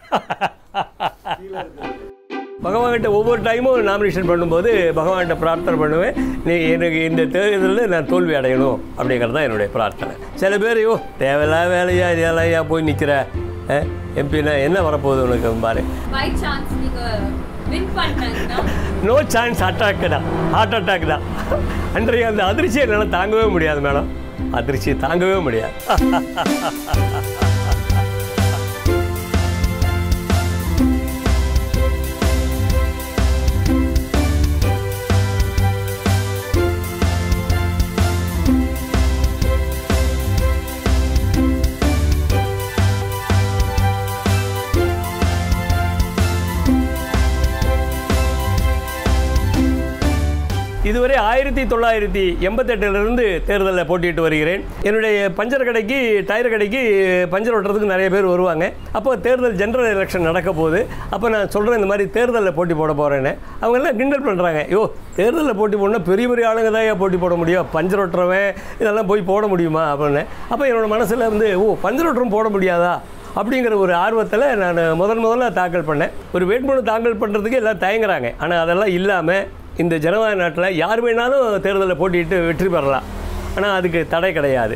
பகவான்கிட்ட ஒவ்வொரு டைமும் நாமினேஷன் பண்ணும்போது பகவான்கிட்ட பிரார்த்தனை பண்ணுவேன் நீ எனக்கு இந்த தேர்தலில் நான் தோல்வி அடையணும் அப்படிங்கிறது தான் என்னுடைய பிரார்த்தனை சில பேர் ஐயோ தேவையில்லாத வேலையா இதெல்லாம் ஐயா போய் நிற்கிற எம்பினா என்ன வரப்போகுது உனக்கு பாரு பை சான்ஸ் நீங்க வின் பண்ணாங்கன்னா நோ சான்ஸ் அட்டாக் தான் ஹார்ட் அட்டாக் தான் அன்றைய அந்த அதிர்ச்சியை என்னால் தாங்கவே முடியாது மேடம் அதிர்ச்சியை தாங்கவே முடியாது இதுவரை ஆயிரத்தி தொள்ளாயிரத்தி எண்பத்தெட்டிலிருந்து தேர்தலில் போட்டியிட்டு வருகிறேன் என்னுடைய பஞ்சர் கடைக்கு டயர் கடைக்கு பஞ்சர் ஓட்டுறதுக்கு நிறைய பேர் வருவாங்க அப்போ தேர்தல் ஜெனரல் எலெக்ஷன் நடக்க போகுது அப்போ நான் சொல்கிறேன் இந்த மாதிரி தேர்தலில் போட்டி போட போகிறேன்னு அவங்க எல்லாம் கிண்டல் பண்ணுறாங்க யோ தேர்தலில் போட்டி போடணும் பெரிய பெரிய ஆளுங்க தான் போட்டி போட முடியும் பஞ்சர் ஓட்டுறவன் இதெல்லாம் போய் போட முடியுமா அப்படின்னு அப்போ என்னோட மனசில் வந்து ஓ பஞ்சர் ஓட்டுறவன் போட முடியாதா அப்படிங்கிற ஒரு ஆர்வத்தில் நான் முதன் முதல்ல தாக்கல் பண்ணேன் ஒரு வேட்புமனு தாக்கல் பண்ணுறதுக்கு எல்லாம் தயங்குறாங்க ஆனால் அதெல்லாம் இல்லாமல் இந்த ஜனநாயக நாட்டில் யார் வேணாலும் தேர்தலில் போட்டியிட்டு வெற்றி பெறலாம் ஆனால் அதுக்கு தடை கிடையாது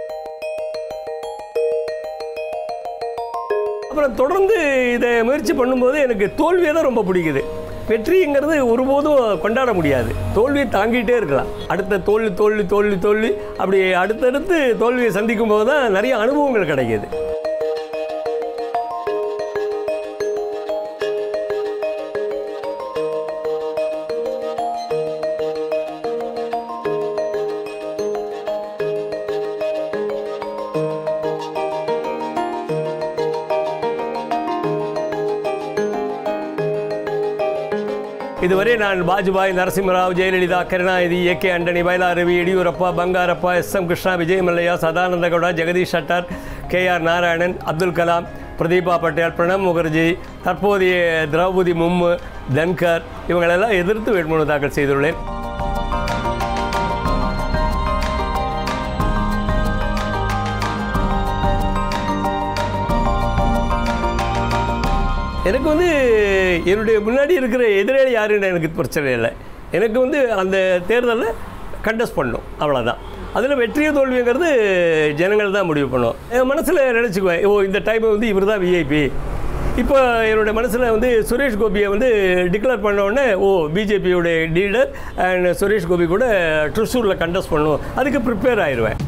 அப்புறம் தொடர்ந்து இதை முயற்சி பண்ணும்போது எனக்கு தோல்வியை தான் ரொம்ப பிடிக்குது வெற்றிங்கிறது ஒருபோதும் கொண்டாட முடியாது தோல்வியை தாங்கிட்டே இருக்கலாம் அடுத்த தோல்வி தோல்வி தோல்வி தோல்வி அப்படி அடுத்தடுத்து தோல்வியை சந்திக்கும் போது தான் நிறைய அனுபவங்கள் கிடைக்கிது இதுவரை நான் வாஜ்பாய் நரசிம்மராவ் ஜெயலலிதா கருணாநிதி ஏ கே ஆண்டனி பைலாரவி Yediyurappa Bangarappa S M Krishna Vijay Mallya Sadananda Gowda Jagadish Shettar K R Narayanan Abdul Kalam Pratibha Patel Pranab Mukherjee தற்போதைய திரௌபதி முர்மு தன்கர் இவங்களெல்லாம் எதிர்த்து வேட்புமனு தாக்கல் செய்துள்ளேன் எனக்கு வந்து என்னுடைய முன்னாடி இருக்கிற எதிராளி யாருன்னு எனக்கு பிரச்சனை இல்லை எனக்கு வந்து அந்த தேர்தலில் கண்டஸ்ட் பண்ணணும் அவ்வளோதான் அதில் வெற்றியோ தோல்விங்கிறது ஜனங்கள் தான் முடிவு பண்ணும் என் மனசில் நினச்சிக்குவேன் ஓ இந்த டைம் வந்து இவர் தான் விஐபி இப்போ என்னோட மனசில் வந்து சுரேஷ் கோபியை வந்து டிக்ளேர் பண்ண உடனே ஓ பிஜேபியோடைய லீடர் அண்ட் சுரேஷ் கோபி கூட ட்ரிசூரில் கண்டஸ்ட் பண்ணும் அதுக்கு ப்ரிப்பேர் ஆயிடுவேன்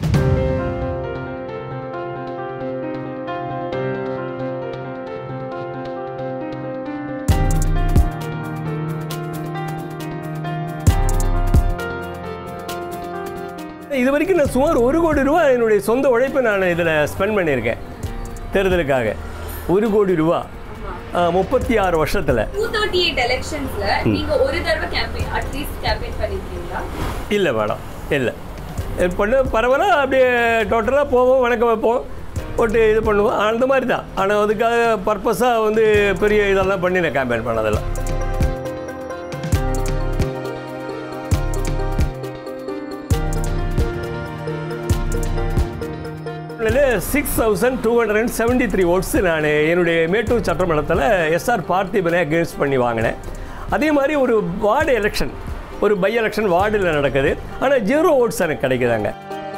இது வரைக்கும் நான் சுமார் ஒரு கோடி ரூபா என்னுடைய சொந்த உழைப்பை நான் இதில் ஸ்பெண்ட் பண்ணியிருக்கேன் தேர்தலுக்காக ஒரு கோடி ரூபா முப்பத்தி ஆறு வருஷத்தில் டூ தேர்ட்டி எயிட் எலெக்ஷன்ஸ்ல நீங்க ஒரு தடவை கேம்பெயின் அட்லீஸ்ட் கேம்பெயின் பண்ணிருக்கீங்களா இல்லை மேடம் இல்லை பண்ண பரவாயில்ல அப்படியே டோட்டலாக போவோம் வணக்கம் வைப்போம் போட்டு இது பண்ணுவோம் அந்த மாதிரி தான் ஆனால் அதுக்காக பர்பஸாக வந்து பெரிய இதெல்லாம் பண்ணி நான் கேம்பெயின் பண்ணதெல்லாம் six thousand two hundred and seventy three votes நான் என்னுடைய மேட்டூர் சட்டமன்றத்தில் எஸ்ஆர் பார்த்திபனை அகேன்ஸ்ட் பண்ணி வாங்கினேன் அதே மாதிரி ஒரு வார்டு எலெக்ஷன் ஒரு பை எலெக்ஷன் வார்டில் நடக்குது ஆனால் ஜீரோ ஓட்ஸ் எனக்கு கிடைக்குதாங்க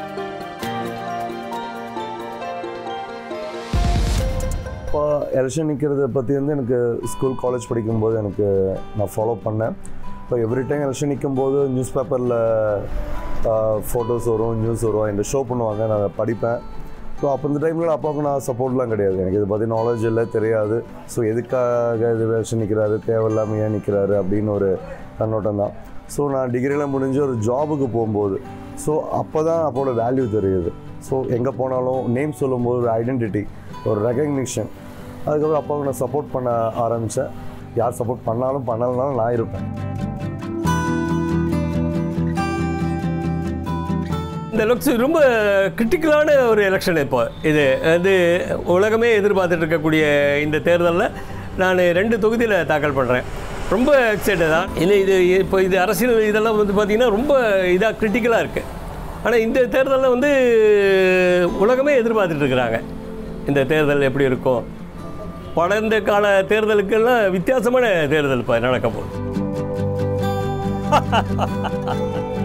இப்போ எலெக்ஷன் நிற்கிறத பற்றி வந்து எனக்கு ஸ்கூல் காலேஜ் படிக்கும்போது எனக்கு நான் ஃபாலோ பண்ணேன் இப்போ எவ்ரி டைம் எலெக்ஷன் நிற்கும்போது நியூஸ் பேப்பரில் ஃபோட்டோஸ் வரும் நியூஸ் வரும் என்கிட்ட ஷோ பண்ணுவாங்க நான் அதை படிப்பேன் ஸோ அப்போ இந்த டைமில் அப்பாவுக்கு நான் சப்போர்ட்லாம் கிடையாது எனக்கு இதை பற்றி நாலேஜ் இல்லை தெரியாது ஸோ எதுக்காக இது எலெக்ஷன் நிற்கிறாரு தேவையில்லாமல் ஏன் நிற்கிறாரு அப்படின்னு ஒரு கண்ணோட்டம் தான் ஸோ நான் டிகிரிலாம் முடிஞ்சு ஒரு ஜாபுக்கு போகும்போது ஸோ அப்போ தான் அப்போட வேல்யூ தெரியுது ஸோ எங்கே போனாலும் நேம் சொல்லும்போது ஒரு ஐடென்டிட்டி ஒரு ரெகக்னிஷன் அதுக்கப்புறம் அப்பாவுக்கு நான் சப்போர்ட் பண்ண ஆரம்பித்தேன் யார் சப்போர்ட் பண்ணாலும் பண்ணலனாலும் நான் இருப்பேன் இந்த லுக்ஸ் ரொம்ப கிரிட்டிக்கலான ஒரு எலெக்ஷன் இப்போ இது அது உலகமே எதிர்பார்த்துட்டு இருக்கக்கூடிய இந்த தேர்தலில் நான் ரெண்டு தொகுதியில் தாக்கல் பண்ணுறேன் ரொம்ப எக்ஸைட்டட் தான் இல்லை இது இப்போ இது அரசியல் இதெல்லாம் வந்து பார்த்திங்கன்னா ரொம்ப இதாக கிரிட்டிக்கலாக இருக்குது ஆனால் இந்த தேர்தலில் வந்து உலகமே எதிர்பார்த்துட்டு இருக்கிறாங்க இந்த தேர்தல் எப்படி இருக்கும் கடந்த கால தேர்தலுக்கெல்லாம் வித்தியாசமான தேர்தல் இப்போ நடக்க போகுது